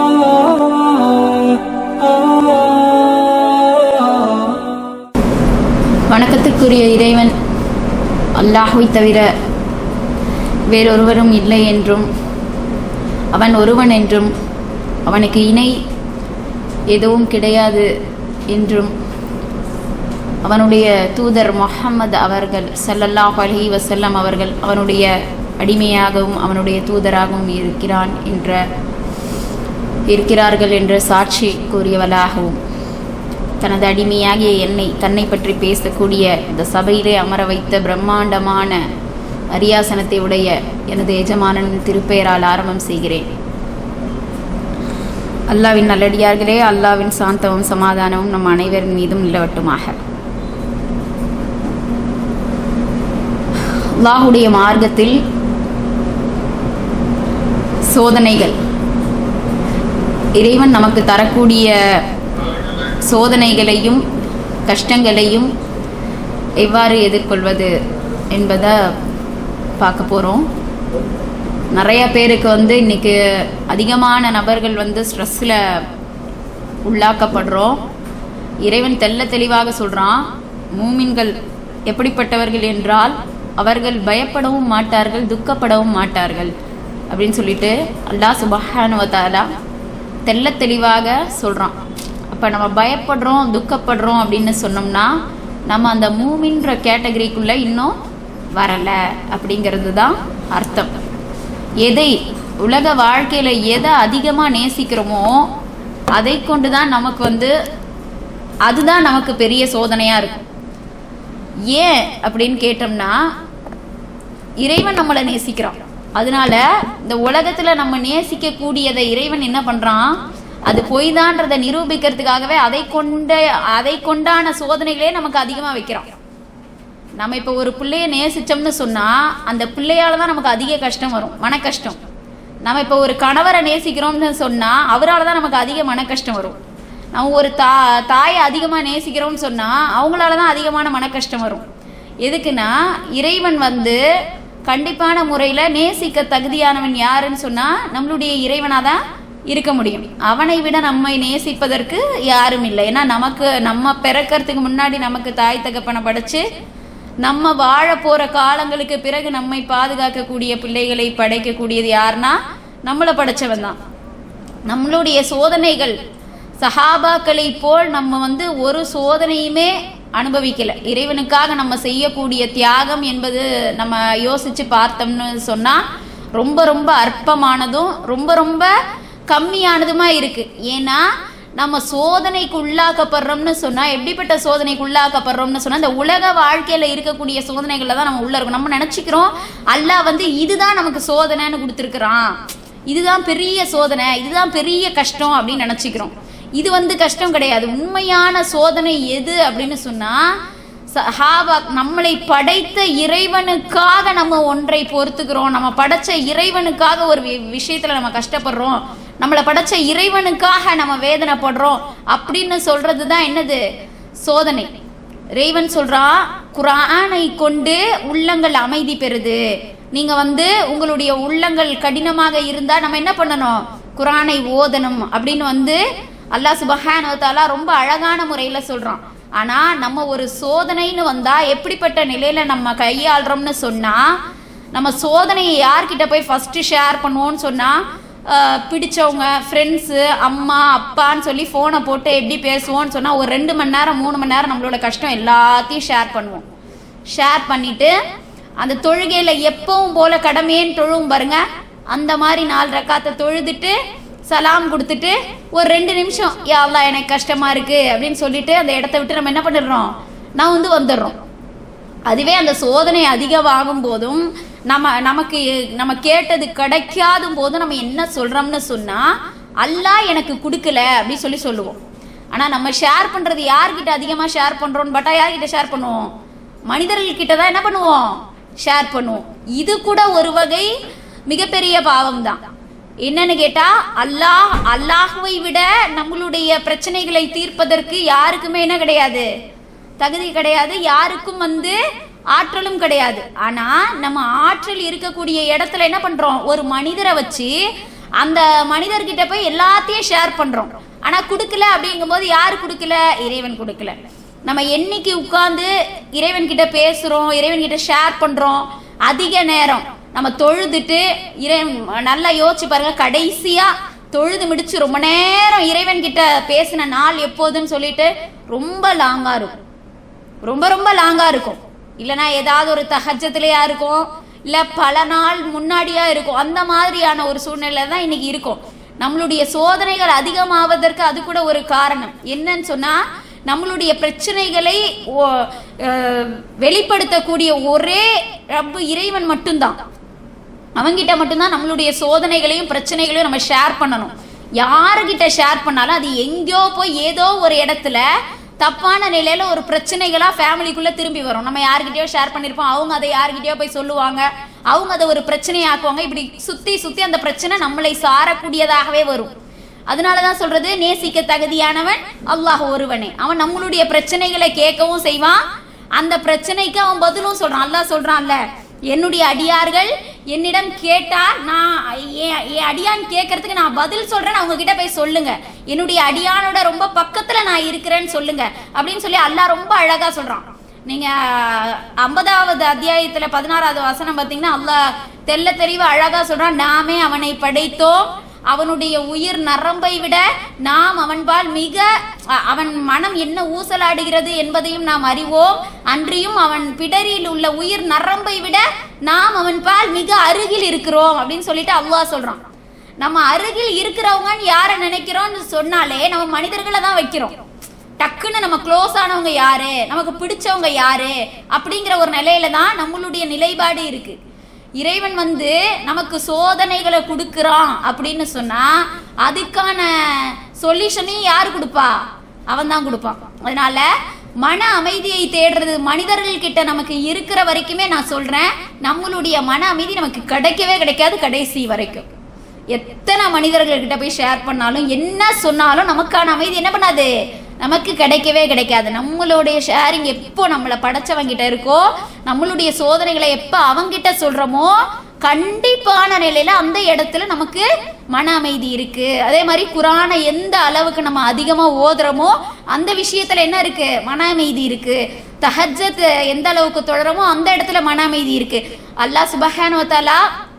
வணக்கத்திற்குரிய இறைவன் அல்லாஹ்வை தவிர வேறொருவரும் இல்லை என்றும் அவன் ஒருவன் என்றும் அவனுக்கு இணை எதுவும் கிடையாது என்றும் அவனுடைய தூதர் முஹம்மது அவர்கள் ஸல்லல்லாஹு அலைஹி வஸல்லம் அவர்கள் அவனுடைய அடிமையாகவும் அவனுடைய தூதராகவும் இருக்கிறான் என்ற இருக்கிறார்கள் என்ற சாட்சி கூறியவளாகவும் தனது அடிமையாகிய என்னை தன்னை பற்றி பேசக்கூடிய இந்த சபையிலே அமர வைத்த பிரம்மாண்டமான அரியாசனத்தை உடைய எனது எஜமானன் திருப்பெயரால் ஆரம்பம் செய்கிறேன் அல்லாவின் நல்லடியார்களே அல்லாவின் சாந்தமும் சமாதானமும் நம் அனைவரின் மீதும் நிலவட்டுமாக அல்லாஹுடைய மார்க்கத்தில் சோதனைகள் இறைவன் நமக்கு தரக்கூடிய சோதனைகளையும் கஷ்டங்களையும் எவ்வாறு எதிர்கொள்வது என்பதை பார்க்க போகிறோம் நிறைய பேருக்கு வந்து இன்னைக்கு அதிகமான நபர்கள் வந்து ஸ்ட்ரெஸ்ஸில் உள்ளாக்கப்படுறோம் இறைவன் தெல்ல தெளிவாக சொல்கிறான் மூமின்கள் எப்படிப்பட்டவர்கள் என்றால் அவர்கள் பயப்படவும் மாட்டார்கள் துக்கப்படவும் மாட்டார்கள் அப்படின்னு சொல்லிட்டு அல்லாஹ் சுபஹானுவத்தாலா தெல்ல தெளிவாக சொல்கிறான் அப்போ நம்ம பயப்படுறோம் துக்கப்படுறோம் அப்படின்னு சொன்னோம்னா நம்ம அந்த மூமின்ற கேட்டகரிக்குள்ளே இன்னும் வரலை அப்படிங்கிறது தான் அர்த்தம் எதை உலக வாழ்க்கையில் எதை அதிகமாக நேசிக்கிறோமோ அதை கொண்டு தான் நமக்கு வந்து அதுதான் நமக்கு பெரிய சோதனையாக இருக்கும் ஏன் அப்படின்னு கேட்டோம்னா இறைவன் நம்மளை நேசிக்கிறான் அதனால இந்த உலகத்துல நம்ம நேசிக்க கூடியதை இறைவன் என்ன பண்றான் அது பொய்தான்றதை நிரூபிக்கிறதுக்காகவே அதை கொண்ட அதை கொண்டான சோதனைகளே நமக்கு அதிகமா வைக்கிறான் நம்ம இப்ப ஒரு பிள்ளைய நேசிச்சோம்னு சொன்னா அந்த பிள்ளையால தான் நமக்கு அதிக கஷ்டம் வரும் மன கஷ்டம் நம்ம இப்ப ஒரு கணவரை நேசிக்கிறோம்னு சொன்னா அவரால் தான் நமக்கு அதிக மன கஷ்டம் வரும் நம்ம ஒரு தா தாயை அதிகமா நேசிக்கிறோம்னு சொன்னா அவங்களால தான் அதிகமான மன கஷ்டம் வரும் எதுக்குன்னா இறைவன் வந்து கண்டிப்பான முறையில் நேசிக்க தகுதியானவன் யாருன்னு சொன்னால் நம்மளுடைய இறைவனாக தான் இருக்க முடியும் அவனை விட நம்மை நேசிப்பதற்கு யாரும் இல்லை ஏன்னா நமக்கு நம்ம பிறக்கிறதுக்கு முன்னாடி நமக்கு தாய் தகப்பனை படைச்சு நம்ம வாழ போகிற காலங்களுக்கு பிறகு நம்மை பாதுகாக்கக்கூடிய பிள்ளைகளை படைக்கக்கூடியது யாருன்னா நம்மளை படைச்சவன் தான் நம்மளுடைய சோதனைகள் சஹாபாக்களை போல் நம்ம வந்து ஒரு சோதனையுமே அனுபவிக்கல இறைவனுக்காக நம்ம செய்யக்கூடிய தியாகம் என்பது நம்ம யோசிச்சு பார்த்தோம்னு சொன்னா ரொம்ப ரொம்ப அற்பமானதும் ரொம்ப ரொம்ப கம்மியானதுமா இருக்கு ஏன்னா நம்ம சோதனைக்கு உள்ளாக்கப்படுறோம்னு சொன்னா எப்படிப்பட்ட சோதனைக்கு உள்ளாக்கப்படுறோம்னு சொன்னா இந்த உலக வாழ்க்கையில இருக்கக்கூடிய சோதனைகள்ல தான் நம்ம உள்ள இருக்கோம் நம்ம நினைச்சுக்கிறோம் அல்லாஹ் வந்து இதுதான் நமக்கு சோதனைன்னு கொடுத்துருக்குறான் இதுதான் பெரிய சோதனை இதுதான் பெரிய கஷ்டம் அப்படின்னு நினைச்சுக்கிறோம் இது வந்து கஷ்டம் கிடையாது உண்மையான சோதனை எது அப்படின்னு சொன்னா சஹாபா நம்மளை படைத்த இறைவனுக்காக நம்ம ஒன்றை பொறுத்துக்கிறோம் நம்ம படைச்ச இறைவனுக்காக ஒரு விஷயத்துல நம்ம கஷ்டப்படுறோம் நம்மளை படைச்ச இறைவனுக்காக நம்ம வேதனைப்படுறோம் அப்படின்னு சொல்றது தான் என்னது சோதனை இறைவன் சொல்றா குரானை கொண்டு உள்ளங்கள் அமைதி பெறுது நீங்க வந்து உங்களுடைய உள்ளங்கள் கடினமாக இருந்தா நம்ம என்ன பண்ணணும் குரானை ஓதணும் அப்படின்னு வந்து அல்லாஹ் சுபஹானுவத்தாலா ரொம்ப அழகான முறையில சொல்றான் ஆனா நம்ம ஒரு சோதனைன்னு வந்தா எப்படிப்பட்ட நிலையில நம்ம கையாளுறோம்னு சொன்னா நம்ம சோதனையை யார்கிட்ட போய் ஃபர்ஸ்ட் ஷேர் பண்ணுவோம்னு சொன்னா பிடிச்சவங்க ஃப்ரெண்ட்ஸு அம்மா அப்பான்னு சொல்லி ஃபோனை போட்டு எப்படி பேசுவோம்னு சொன்னால் ஒரு ரெண்டு மணி நேரம் மூணு மணி நேரம் நம்மளோட கஷ்டம் எல்லாத்தையும் ஷேர் பண்ணுவோம் ஷேர் பண்ணிட்டு அந்த தொழுகையில் எப்பவும் போல கடமையேன்னு தொழுவும் பாருங்க அந்த மாதிரி நாலு ரக்காத்தை தொழுதுட்டு சலாம் கொடுத்துட்டு ஒரு ரெண்டு நிமிஷம் யாவ்லா எனக்கு கஷ்டமா இருக்கு அப்படின்னு சொல்லிட்டு அந்த இடத்த விட்டு நம்ம என்ன பண்ணிடுறோம் நான் வந்து வந்துடுறோம் அதுவே அந்த சோதனை அதிகமாகும் போதும் நம்ம நமக்கு நம்ம கேட்டது கிடைக்காதும் போதும் நம்ம என்ன சொல்றோம்னு சொன்னா அல்லாஹ் எனக்கு கொடுக்கல அப்படின்னு சொல்லி சொல்லுவோம் ஆனா நம்ம ஷேர் பண்றது யார்கிட்ட அதிகமா ஷேர் பண்றோம்னு பட்டா யார்கிட்ட ஷேர் பண்ணுவோம் மனிதர்கள் கிட்ட தான் என்ன பண்ணுவோம் ஷேர் பண்ணுவோம் இது கூட ஒரு வகை மிகப்பெரிய பாவம் தான் என்னன்னு கேட்டா அல்லாஹ் அல்லாஹுவை விட நம்மளுடைய பிரச்சனைகளை தீர்ப்பதற்கு யாருக்குமே என்ன கிடையாது தகுதி கிடையாது யாருக்கும் வந்து ஆற்றலும் கிடையாது ஆனா நம்ம ஆற்றல் இருக்கக்கூடிய இடத்துல என்ன பண்றோம் ஒரு மனிதரை வச்சு அந்த மனிதர்கிட்ட போய் எல்லாத்தையும் ஷேர் பண்றோம் ஆனா கொடுக்கல அப்படிங்கும்போது யாரு கொடுக்கல இறைவன் கொடுக்கல நம்ம என்னைக்கு உட்கார்ந்து இறைவன் கிட்ட பேசுறோம் இறைவன் கிட்ட ஷேர் பண்றோம் அதிக நேரம் நம்ம தொழுதுட்டு இறைவன் நல்லா யோசிச்சு பாருங்க கடைசியா தொழுது முடிச்சு ரொம்ப நேரம் இறைவன் கிட்ட பேசின நாள் எப்போதுன்னு சொல்லிட்டு ரொம்ப லாங்கா இருக்கும் ரொம்ப ரொம்ப லாங்கா இருக்கும் இல்லனா ஏதாவது ஒரு தஹஜத்துலயா இருக்கும் இல்ல பல நாள் முன்னாடியா இருக்கும் அந்த மாதிரியான ஒரு சூழ்நிலை தான் இன்னைக்கு இருக்கும் நம்மளுடைய சோதனைகள் அதிகமாவதற்கு அது கூட ஒரு காரணம் என்னன்னு சொன்னா நம்மளுடைய பிரச்சனைகளை ஓ- அஹ் வெளிப்படுத்தக்கூடிய ஒரே ரப்பு இறைவன் மட்டும்தான் அவங்கிட்ட மட்டும்தான் நம்மளுடைய சோதனைகளையும் பிரச்சனைகளையும் நம்ம ஷேர் பண்ணணும் யாருகிட்ட ஷேர் பண்ணாலும் அது எங்கேயோ போய் ஏதோ ஒரு இடத்துல தப்பான நிலையில ஒரு பிரச்சனைகளா ஃபேமிலிக்குள்ள திரும்பி வரும் நம்ம யார்கிட்டயோ ஷேர் பண்ணிருப்போம் அவங்க அதை யார்கிட்டயோ போய் சொல்லுவாங்க அவங்க அதை ஒரு பிரச்சனையாக்குவாங்க இப்படி சுத்தி சுத்தி அந்த பிரச்சனை நம்மளை சாரக்கூடியதாகவே வரும் அதனாலதான் சொல்றது நேசிக்க தகுதியானவன் அல்லாஹ் ஒருவனே அவன் நம்மளுடைய பிரச்சனைகளை கேட்கவும் செய்வான் அந்த பிரச்சனைக்கு அவன் பதிலும் சொல்றான் அல்லாஹ் சொல்றான்ல என்னுடைய அடியார்கள் என்னிடம் கேட்டால் நான் என் என் அடியான் கேட்கறதுக்கு நான் பதில் சொல்றேன் அவங்க கிட்ட போய் சொல்லுங்க என்னுடைய அடியானோட ரொம்ப பக்கத்துல நான் இருக்கிறேன்னு சொல்லுங்க அப்படின்னு சொல்லி அல்லாஹ் ரொம்ப அழகா சொல்றான் நீங்க ஐம்பதாவது அத்தியாயத்துல பதினாறாவது வசனம் பாத்தீங்கன்னா அல்லாஹ் தெள்ள தெளிவா அழகா சொல்றான் நாமே அவனை படைத்தோம் அவனுடைய உயிர் நரம்பை விட நாம் அவன்பால் மிக அ- அவன் மனம் என்ன ஊசலாடுகிறது என்பதையும் நாம் அறிவோம் அன்றியும் அவன் பிடரியில் உள்ள உயிர் நரம்பை விட நாம் அவன்பால் மிக அருகில் இருக்கிறோம் அப்படின்னு சொல்லிட்டு அல்லாஹ் சொல்றான் நம்ம அருகில் இருக்கிறவங்கன்னு யாரை நினைக்கிறோம்னு சொன்னாலே நம்ம மனிதர்களை தான் வைக்கிறோம் டக்குன்னு நம்ம க்ளோஸ் ஆனவங்க யாரு நமக்கு பிடிச்சவங்க யாரு அப்படிங்கிற ஒரு நிலையில தான் நம்மளுடைய நிலைப்பாடு இருக்கு இறைவன் வந்து நமக்கு சோதனைகளை கொடுக்குறான் அப்படின்னு சொன்னா அதுக்கான சொல்யூஷனையும் யார் கொடுப்பா அவன் தான் கொடுப்பான் அதனால மன அமைதியை தேடுறது மனிதர்கள் கிட்ட நமக்கு இருக்கிற வரைக்குமே நான் சொல்றேன் நம்மளுடைய மன அமைதி நமக்கு கிடைக்கவே கிடைக்காது கடைசி வரைக்கும் எத்தனை மனிதர்கள் கிட்ட போய் ஷேர் பண்ணாலும் என்ன சொன்னாலும் நமக்கான அமைதி என்ன பண்ணாது நமக்கு கிடைக்கவே கிடைக்காது நம்மளுடைய ஷேரிங் எப்போ நம்மளை படைச்சவங்கிட்ட இருக்கோ நம்மளுடைய சோதனைகளை எப்போ அவங்கிட்ட சொல்றோமோ கண்டிப்பான நிலையில அந்த இடத்துல நமக்கு மன அமைதி இருக்கு அதே மாதிரி குரானை எந்த அளவுக்கு நம்ம அதிகமா ஓதுறோமோ அந்த விஷயத்துல என்ன இருக்கு மன அமைதி இருக்கு தஹஜத் எந்த அளவுக்கு தொடரமோ அந்த இடத்துல மன அமைதி இருக்கு அல்லாஹ் சுபஹானு வத்தாலா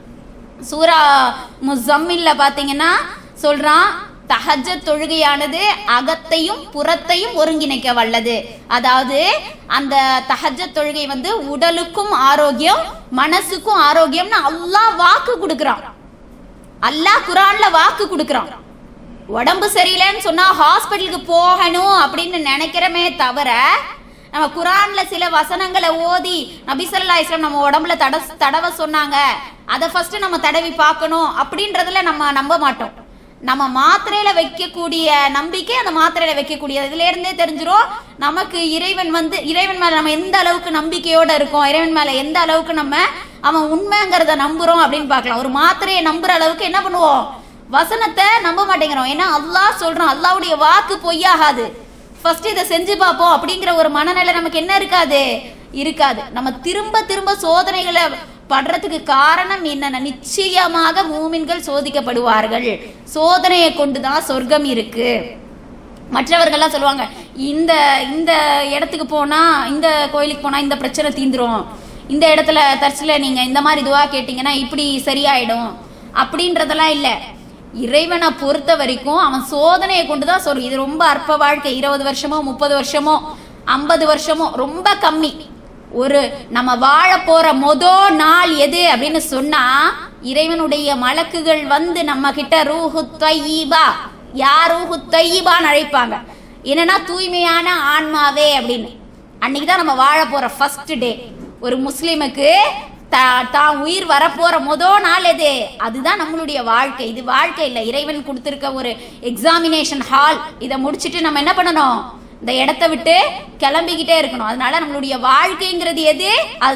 சூரா முசம்மில்ல பாத்தீங்கன்னா சொல்றான் தஹஜத் தொழுகையானது அகத்தையும் புறத்தையும் ஒருங்கிணைக்க வல்லது அதாவது அந்த தஹஜத் தொழுகை வந்து உடலுக்கும் ஆரோக்கியம் மனசுக்கும் ஆரோக்கியம்னு அல்லாஹ் வாக்கு கொடுக்குறான் அல்லாஹ் குரான்ல வாக்கு கொடுக்குறான் உடம்பு சரியில்லைன்னு சொன்னா ஹாஸ்பிட்டலுக்கு போகணும் அப்படின்னு நினைக்கிறமே தவிர நம்ம குரான்ல சில வசனங்களை ஓதி நபிசல்லா இஸ்லாம் நம்ம உடம்புல தட தடவை சொன்னாங்க அதை ஃபர்ஸ்ட் நம்ம தடவி பார்க்கணும் அப்படின்றதுல நம்ம நம்ப மாட்டோம் நம்ம மாத்திரையில வைக்கக்கூடிய நம்பிக்கை அந்த மாத்திரையில வைக்கக்கூடிய இதுல இருந்தே தெரிஞ்சிரும் நமக்கு இறைவன் வந்து இறைவன் மேல நம்ம எந்த அளவுக்கு நம்பிக்கையோட இருக்கோம் இறைவன் மேல எந்த அளவுக்கு நம்ம அவன் உண்மைங்கிறத நம்புறோம் அப்படின்னு பார்க்கலாம் ஒரு மாத்திரையை நம்புற அளவுக்கு என்ன பண்ணுவோம் வசனத்தை நம்ப மாட்டேங்கிறோம் ஏன்னா அல்லாஹ் சொல்றான் அல்லாஹ்வுடைய வாக்கு பொய்யாகாது ஃபர்ஸ்ட் இதை செஞ்சு பார்ப்போம் அப்படிங்கிற ஒரு மனநிலை நமக்கு என்ன இருக்காது இருக்காது நம்ம திரும்ப திரும்ப சோதனைகளை படுறதுக்கு காரணம் என்னன்னா நிச்சயமாக மூமின்கள் சோதிக்கப்படுவார்கள் சோதனையை கொண்டுதான் சொர்க்கம் இருக்கு மற்றவர்கள்லாம் சொல்லுவாங்க இந்த இந்த இடத்துக்கு போனா இந்த கோயிலுக்கு போனா இந்த பிரச்சனை தீந்துரும் இந்த இடத்துல தர்ச்சில நீங்க இந்த மாதிரி இதுவா கேட்டீங்கன்னா இப்படி சரியாயிடும் அப்படின்றதெல்லாம் இல்ல இறைவனை பொறுத்த வரைக்கும் அவன் சோதனையை கொண்டு தான் சொல்ற இது ரொம்ப அற்ப வாழ்க்கை இருபது வருஷமோ முப்பது வருஷமோ ஐம்பது வருஷமோ ரொம்ப கம்மி ஒரு நம்ம வாழ போற மொதோ நாள் எது அப்படின்னு சொன்னா இறைவனுடைய மலக்குகள் வந்து நம்ம கிட்ட ரூஹு தையீபா யார் ரூஹு தையீபான்னு அழைப்பாங்க என்னன்னா தூய்மையான ஆன்மாவே அப்படின்னு அன்னைக்கு தான் நம்ம வாழ போற ஃபர்ஸ்ட் டே ஒரு முஸ்லிமுக்கு தா- தான் உயிர் வரப்போற மொதோ நாள் எது அதுதான் நம்மளுடைய வாழ்க்கை இது வாழ்க்கை இல்லை இறைவன் கொடுத்திருக்க ஒரு எக்ஸாமினேஷன் ஹால் இதை முடிச்சிட்டு நம்ம என்ன பண்ணணும் இந்த இடத்த விட்டு கிளம்பிக்கிட்டே இருக்கணும் அதனால நம்மளுடைய வாழ்க்கைங்கிறது எது அதுதான்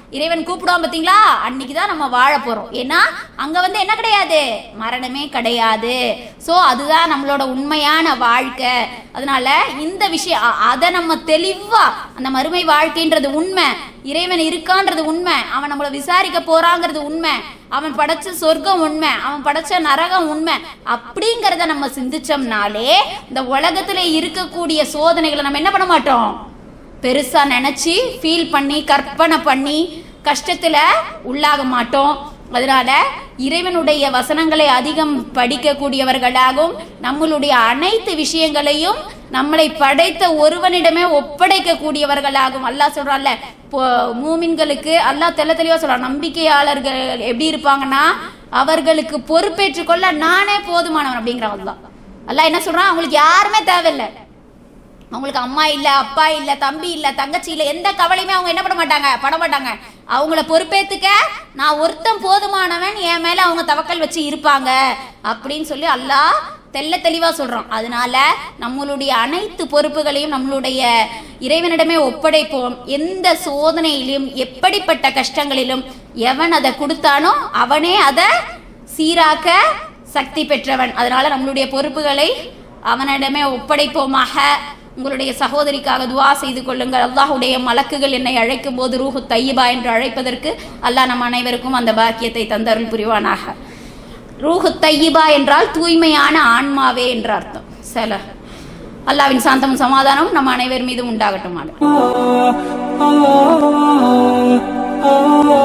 இறைவன் கூப்பிடுவான் பாத்தீங்களா அன்னைக்கு தான் நம்ம வாழ போறோம் ஏன்னா அங்க வந்து என்ன கிடையாது மரணமே கிடையாது சோ அதுதான் நம்மளோட உண்மையான வாழ்க்கை அதனால இந்த விஷயம் அ- அதை நம்ம தெளிவா அந்த மறுமை வாழ்க்கைன்றது உண்மை இறைவன் இருக்கான்றது உண்மை அவன் நம்மள விசாரிக்க போறாங்கிறது உண்மை அவன் படைச்ச சொர்க்கம் உண்மை அவன் படைச்ச நரகம் உண்மை அப்படிங்கறத நம்ம சிந்திச்சோம்னாலே இந்த உலகத்துல இருக்கக்கூடிய சோதனைகளை நம்ம என்ன பண்ண மாட்டோம் பெருசா நினைச்சு ஃபீல் பண்ணி கற்பனை பண்ணி கஷ்டத்துல உள்ளாக மாட்டோம் அதனால இறைவனுடைய வசனங்களை அதிகம் படிக்கக்கூடியவர்களாகவும் நம்மளுடைய அனைத்து விஷயங்களையும் நம்மளை படைத்த ஒருவனிடமே ஒப்படைக்க கூடியவர்களாகும் அல்லாஹ் சொல்றான்ல இப்போ மூமின்களுக்கு அல்லாஹ் தெள்ள தெளிவா சொல்றான் நம்பிக்கையாளர்கள் எப்படி இருப்பாங்கன்னா அவர்களுக்கு பொறுப்பேற்றுக் கொள்ள நானே போதுமானவன் அப்படிங்கிறான் அல்லாஹ் அல்லாஹ் என்ன சொல்றான் அவங்களுக்கு யாருமே தேவையில்லை அவங்களுக்கு அம்மா இல்ல அப்பா இல்ல தம்பி இல்ல தங்கச்சி இல்ல எந்த கவலையுமே அவங்க என்ன பண்ண மாட்டாங்க பட மாட்டாங்க அவங்கள பொறுப்பேத்துக்க நான் ஒருத்தன் போதுமானவன் என் மேல அவங்க தவக்கல் வச்சு இருப்பாங்க அப்படின்னு சொல்லி அல்லாஹ் தெள்ள தெளிவா சொல்றான் அதனால நம்மளுடைய அனைத்து பொறுப்புகளையும் நம்மளுடைய இறைவனிடமே ஒப்படைப்போம் எந்த சோதனையிலும் எப்படிப்பட்ட கஷ்டங்களிலும் எவன் அதை கொடுத்தானோ அவனே அதை சீராக்க சக்தி பெற்றவன் அதனால நம்மளுடைய பொறுப்புகளை அவனிடமே ஒப்படைப்போமாக உங்களுடைய சகோதரிக்காக துவா செய்து கொள்ளுங்கள் அல்லாஹ்வுடைய மலக்குகள் என்னை அழைக்கும் போது ரூஹு தையபா என்று அழைப்பதற்கு அல்லாஹ் நம் அனைவருக்கும் அந்த பாக்கியத்தை தந்தருள் புரிவானாக ரூஹு தையிபா என்றால் தூய்மையான ஆன்மாவே என்ற அர்த்தம் சில அல்லாவின் சாந்தமும் சமாதானமும் நம் அனைவர் மீதும் உண்டாகட்டும் ஆண்டு ah, ah, ah, ah.